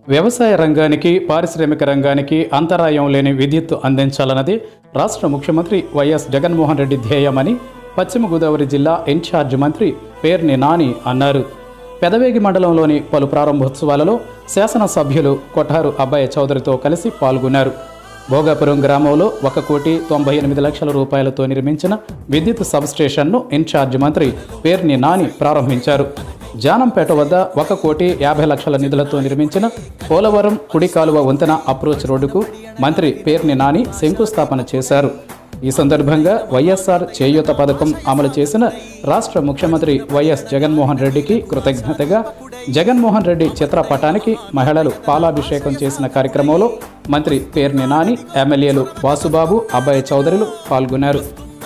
వ్యవసాయ రంగానికి పారిశ్రామిక రంగానికి అంతరాయం లేని విద్యుత్ అందించాలన్నది రాష్ట్ర ముఖ్యమంత్రి వైఎస్ జగన్మోహన్ రెడ్డి ధ్యేయమని పశ్చిమ గోదావరి జిల్లా ఇన్ఛార్జ్ మంత్రి పేర్ని నాని అన్నారు పెదవేగి మండలంలోని పలు ప్రారంభోత్సవాలలో శాసనసభ్యులు కొఠారు అబ్బాయి చౌదరితో కలిసి పాల్గొన్నారు భోగాపురం గ్రామంలో ఒక కోటి తొంభై ఎనిమిది లక్షల రూపాయలతో నిర్మించిన విద్యుత్ సబ్స్టేషన్ను ఇన్ఛార్జ్ మంత్రి పేర్ని నాని ప్రారంభించారు జానంపేట వద్ద ఒక కోటి యాభై లక్షల నిధులతో నిర్మించిన పోలవరం కుడి కాలువ వంతెన అప్రోచ్ రోడ్డుకు మంత్రి పేర్ని నాని శంకుస్థాపన చేశారు ఈ సందర్భంగా వైఎస్ఆర్ చేయూత పథకం అమలు చేసిన రాష్ట్ర ముఖ్యమంత్రి వైఎస్ జగన్మోహన్ రెడ్డికి కృతజ్ఞతగా జగన్మోహన్ రెడ్డి చిత్రపటానికి మహిళలు పాలాభిషేకం చేసిన కార్యక్రమంలో మంత్రి పేర్ని నాని ఎమ్మెల్యేలు వాసుబాబు అబ్బాయి చౌదరులు పాల్గొన్నారు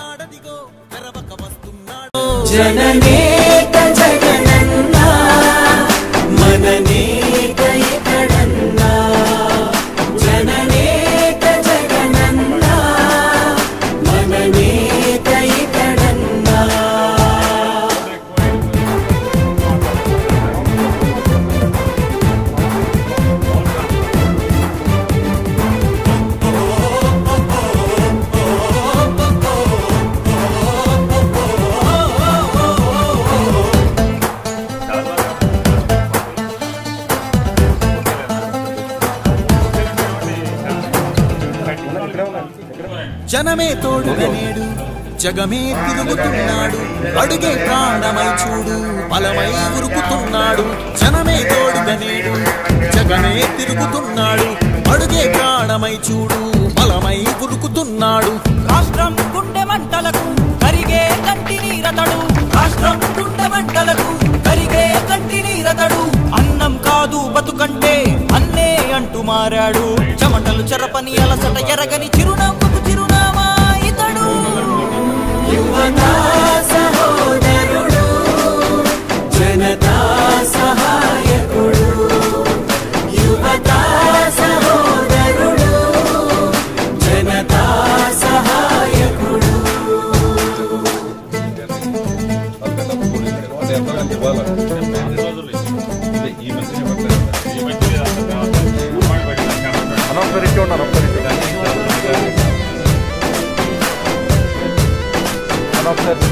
జననేత జగనన్నా మననేత ఇతడన్నా జననేత జగనన్నా మననేత ఇతడన్నా జనమే తోడుగా నేడు జగమే తిరుగుతున్నాడు అడుగే ప్రాణమై చూడు బలమై ఉరుకుతున్నాడు జనమే తోడుగా నేడు జగమే తిరుగుతున్నాడు అడుగే ప్రాణమై చూడు బలమై ఉరుకుతున్నాడు రాష్ట్రం గుండె మంటలకు కరిగే కంటి నీరతడు రాష్ట్రం గుండె మంటలకు కరిగే కంటి నీరతడు అన్నం కాదు బతుకంటే అన్నే అంటూ మారాడు చెమటలు చెరపని అలసట ఎరగని చిరునవ్వుకు చిరునామా ఇతడు యువతా సహోదరుడు జనతా సహాయకుడు యువతా సహోదరుడు జనతా సహాయకుడు అనొకరికి ఉన్నారు ఒక్కరికి అనొకసారి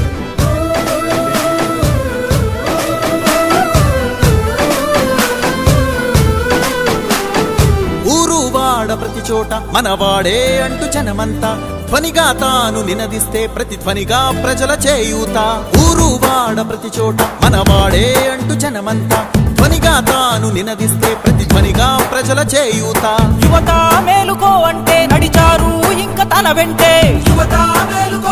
ఊరు వాడ ప్రతి చోట మనవాడే అంటూ జనమంతా ధ్వనిగా తాను నినదిస్తే ప్రతి ధ్వనిగా ప్రజల చేయూత ఊరు వాడ ప్రతి చోట మనవాడే అంటూ జనమంతా ధ్వనిగా తాను నినదిస్తే ప్రతి ధ్వనిగా ప్రజల చేయూత యువత మేలుకో అంటే నడిచారు ఇంక తన వెంటే యువత మేలుకో